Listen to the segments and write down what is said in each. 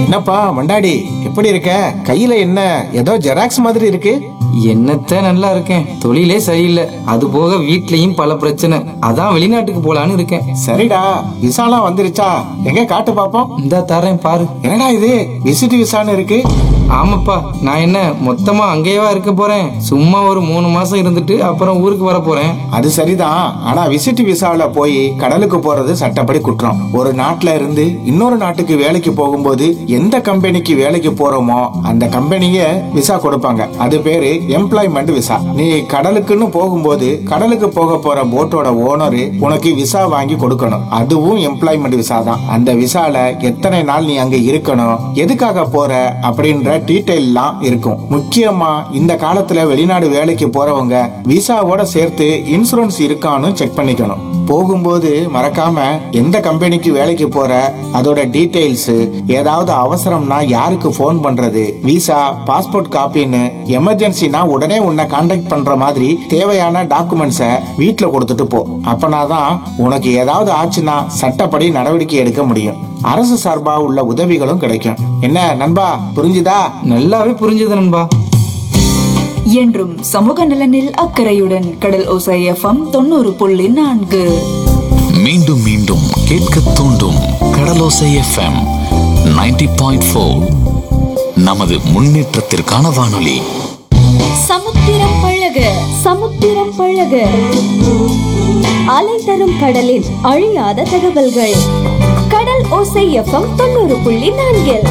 என்னப்பா மண்டாடி எப்படி இருக்க கையில என்ன ஏதோ ஜெராக்ஸ் மாதிரி இருக்கு என்னத்த நல்லா இருக்கேன் தொழிலே சரியில்லை அது போக வீட்லயும் பல பிரச்சனை அதான் வெளிநாட்டுக்கு போலான்னு இருக்கேன் சரிடா விசாலாம் வந்துருச்சா எங்க காட்டு பாப்போம் இந்த தரேன் பாரு என்னடா இது விசிட் விசான்னு இருக்கு ஆமாப்பா நான் என்ன மொத்தமா அங்கேயேவா இருக்க போறேன் சும்மா ஒரு மூணு மாசம் இருந்துட்டு அப்புறம் ஊருக்கு வர போறேன் அது சரிதான் ஆனா விசிட் விசால போய் கடலுக்கு போறது சட்டப்படி குற்றம் ஒரு நாட்டுல இருந்து இன்னொரு நாட்டுக்கு வேலைக்கு போகும்போது எந்த கம்பெனிக்கு வேலைக்கு போறோமோ அந்த கம்பெனிய விசா கொடுப்பாங்க அது பேரு எம்ப்ளாய்மெண்ட் விசா நீ கடலுக்குன்னு போகும்போது கடலுக்கு போக போற போட்டோட ஓனரு உனக்கு விசா வாங்கி கொடுக்கணும் அதுவும் எம்ப்ளாய்மெண்ட் விசா தான் அந்த விசால எத்தனை நாள் நீ அங்க இருக்கணும் எதுக்காக போற அப்படின்ற டீட்டெயில்லாம் இருக்கும் முக்கியமா இந்த காலத்துல வெளிநாடு வேலைக்கு போறவங்க விசாவோட சேர்த்து இன்சூரன்ஸ் இருக்கான்னு செக் பண்ணிக்கணும் போகும்போது மறக்காம எந்த கம்பெனிக்கு வேலைக்கு போற அதோட டீடைல்ஸ் ஏதாவது அவசரம்னா யாருக்கு ஃபோன் பண்றது விசா பாஸ்போர்ட் காப்பின்னு எமர்ஜென்சினா உடனே உன்னை காண்டாக்ட் பண்ற மாதிரி தேவையான டாக்குமெண்ட்ஸை வீட்ல கொடுத்துட்டு போ அப்பனாதான் உனக்கு ஏதாவது ஆச்சுன்னா சட்டப்படி நடவடிக்கை எடுக்க முடியும் அரசு சார்பா உள்ள உதவிகளும் கிடைக்கும் என்ன நண்பா புரிஞ்சுதா நல்லாவே புரிஞ்சது நண்பா என்றும் சமூக நலனில் அக்கறையுடன் கடல் ஓசை எஃப்எம் தொண்ணூறு புள்ளி நான்கு மீண்டும் மீண்டும் கேட்க தூண்டும் கடலோசை எஃப்எம் 90.4 பாயிண்ட் நமது முன்னேற்றத்திற்கான வானொலி சமுத்திரம் பழக சமுத்திரம் பழக அலை தரும் கடலின் அழியாத தகவல்கள் கடல் ஓசை எஃப்எம் தொண்ணூறு புள்ளி நான்கில்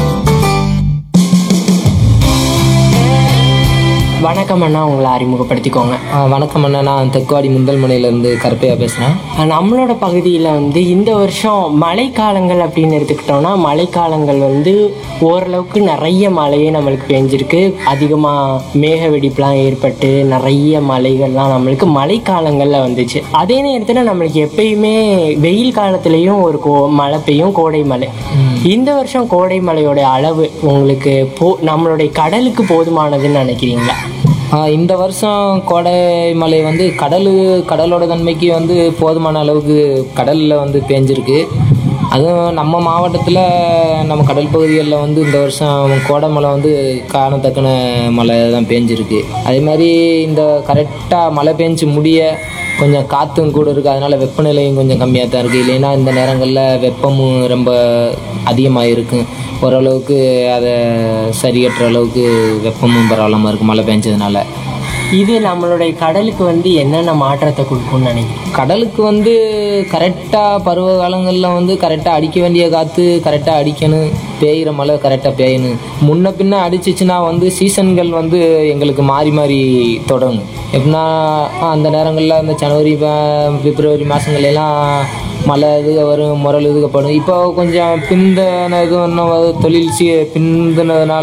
வணக்கம் அண்ணா உங்களை அறிமுகப்படுத்திக்கோங்க ஆ, வணக்கம் அண்ணா நான் தெக்குவாடி முந்தல்மனையிலேருந்து கருப்பையா பேசுகிறேன் நம்மளோட பகுதியில் வந்து இந்த வருஷம் மழைக்காலங்கள் அப்படின்னு எடுத்துக்கிட்டோம்னா மழைக்காலங்கள் வந்து ஓரளவுக்கு நிறைய மழையே நம்மளுக்கு பெஞ்சிருக்கு அதிகமாக மேக வெடிப்புலாம் ஏற்பட்டு நிறைய மழைகள்லாம் நம்மளுக்கு மழைக்காலங்களில் வந்துச்சு அதே நேரத்தில் நம்மளுக்கு எப்பயுமே வெயில் காலத்துலேயும் ஒரு கோ மழை பெய்யும் கோடை மழை இந்த வருஷம் கோடை மழையோட அளவு உங்களுக்கு போ நம்மளுடைய கடலுக்கு போதுமானதுன்னு நினைக்கிறீங்களா ஆ, இந்த வருஷம் கோடை மழை வந்து கடல் கடலோட தன்மைக்கு வந்து போதுமான அளவுக்கு கடலில் வந்து பேஞ்சிருக்கு அதுவும் நம்ம மாவட்டத்தில் நம்ம கடல் பகுதிகளில் வந்து இந்த வருஷம் கோடை மழை வந்து காணத்தக்கன மழை தான் பேஞ்சிருக்கு அதே மாதிரி இந்த கரெக்டாக மழை பேஞ்சு முடிய கொஞ்சம் காற்றும் கூட இருக்குது அதனால வெப்பநிலையும் கொஞ்சம் கம்மியாக தான் இருக்குது இல்லைன்னா இந்த நேரங்களில் வெப்பமும் ரொம்ப அதிகமாக இருக்கும் ஓரளவுக்கு அதை சரிகட்டுற அளவுக்கு வெப்பமும் பரவாயில்லாமல் இருக்குது மழை பெஞ்சதுனால இது நம்மளுடைய கடலுக்கு வந்து என்னென்ன மாற்றத்தை கொடுக்கும்னு நினைக்கிறேன் கடலுக்கு வந்து கரெக்டாக பருவ காலங்களில் வந்து கரெக்டாக அடிக்க வேண்டிய காற்று கரெக்டாக அடிக்கணும் பெய்கிற மழை கரெக்டாக பெய்யணும் முன்ன பின்ன அடிச்சிச்சுன்னா வந்து சீசன்கள் வந்து எங்களுக்கு மாறி மாறி தொடங்கும் எப்படின்னா அந்த நேரங்களில் அந்த ஜனவரி ப- பிப்ரவரி மாதங்கள் எல்லாம் மழை இதுக வரும் முரல் இதுகப்படும் இப்போ கொஞ்சம் பிந்தின இது இன்னும் தொழில் சி பிந்தினதுனால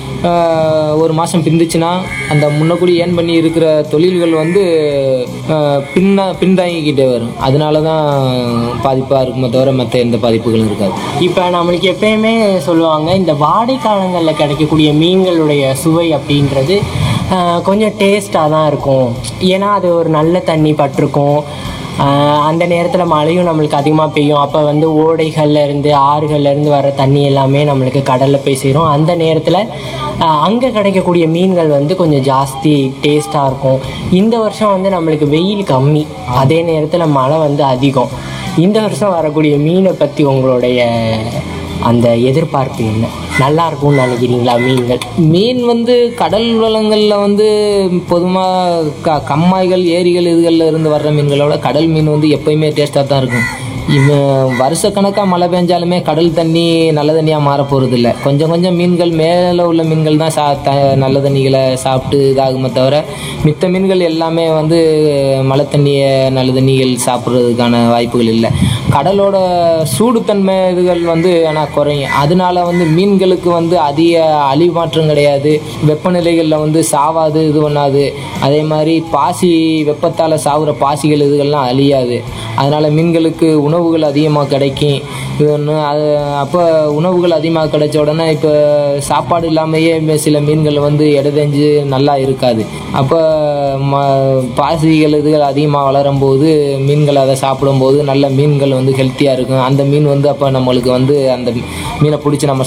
ஆஹ் ஒரு மாதம் பிந்துச்சுன்னா அந்த முன்னக்கூடி ஏன் பண்ணி இருக்கிற தொழில்கள் வந்து ஆஹ் பின்ன பின்தாங்கிக்கிட்டே வரும் அதனால தான் பாதிப்பாக இருக்குமே தவிர மற்ற எந்த பாதிப்புகளும் இருக்காது இப்போ நம்மளுக்கு எப்பயுமே சொல்லுவாங்க இந்த வாடை காலங்களில் கிடைக்கக்கூடிய மீன்களுடைய சுவை அப்படின்றது ஆஹ், கொஞ்சம் டேஸ்ட்டாக தான் இருக்கும் ஏன்னா அது ஒரு நல்ல தண்ணி பட்டிருக்கும் ஆஹ், அந்த நேரத்தில் மழையும் நம்மளுக்கு அதிகமாக பெய்யும் அப்போ வந்து ஓடைகள்ல இருந்து ஆறுகள்ல இருந்து வர தண்ணி எல்லாமே நம்மளுக்கு கடலில் போய் சேரும் அந்த நேரத்தில் அங்கே கிடைக்கக்கூடிய மீன்கள் வந்து கொஞ்சம் ஜாஸ்தி டேஸ்ட்டாக இருக்கும் இந்த வருஷம் வந்து நம்மளுக்கு வெயில் கம்மி அதே நேரத்தில் மழை வந்து அதிகம் இந்த வருஷம் வரக்கூடிய மீனை பற்றி உங்களுடைய அந்த எதிர்பார்ப்பு என்ன நல்லா இருக்கும்னு நினைக்கிறீங்களா மீன்கள் மீன் வந்து கடல் வளங்களில் வந்து பொதுவாக க கம்மாய்கள் ஏரிகள் இதுகளில் இருந்து வர்ற மீன்களோட கடல் மீன் வந்து எப்பயுமே டேஸ்ட்டாக தான் இருக்கும் இவன் வருஷக்கணக்காக மழை பெஞ்சாலுமே கடல் தண்ணி நல்ல தண்ணியாக மாற போகிறது இல்லை கொஞ்சம் கொஞ்சம் மீன்கள் மேலே உள்ள மீன்கள் தான் சா த நல்ல தண்ணிகளை சாப்பிட்டு இதாகுமே தவிர மித்த மீன்கள் எல்லாமே வந்து மழை தண்ணியை நல்ல தண்ணிகள் சாப்பிட்றதுக்கான வாய்ப்புகள் இல்லை கடலோட சூடுத்தன்மை இதுகள் வந்து ஆனால் குறையும் அதனால வந்து மீன்களுக்கு வந்து அதிக அழிவு மாற்றம் கிடையாது வெப்பநிலைகளில் வந்து சாவாது இது பண்ணாது அதே மாதிரி பாசி வெப்பத்தால் சாகுற பாசிகள் இதுகள்லாம் அழியாது அதனால் மீன்களுக்கு உணவுகள் அதிகமாக கிடைக்கும் இது ஒன்று அது அப்போ உணவுகள் அதிகமாக கிடைச்ச உடனே இப்போ சாப்பாடு இல்லாமையே மே- சில மீன்கள் வந்து இடதெஞ்சு நல்லா இருக்காது அப்போ ம பாசிகள் இதுகள் அதிகமாக வளரும் போது மீன்கள் அதை சாப்பிடும்போது நல்ல மீன்கள் வந்து ஹெல்த்தியாக இருக்கும் அந்த மீன் வந்து அப்போ நம்மளுக்கு வந்து அந்த மீனை பிடிச்சி நம்ம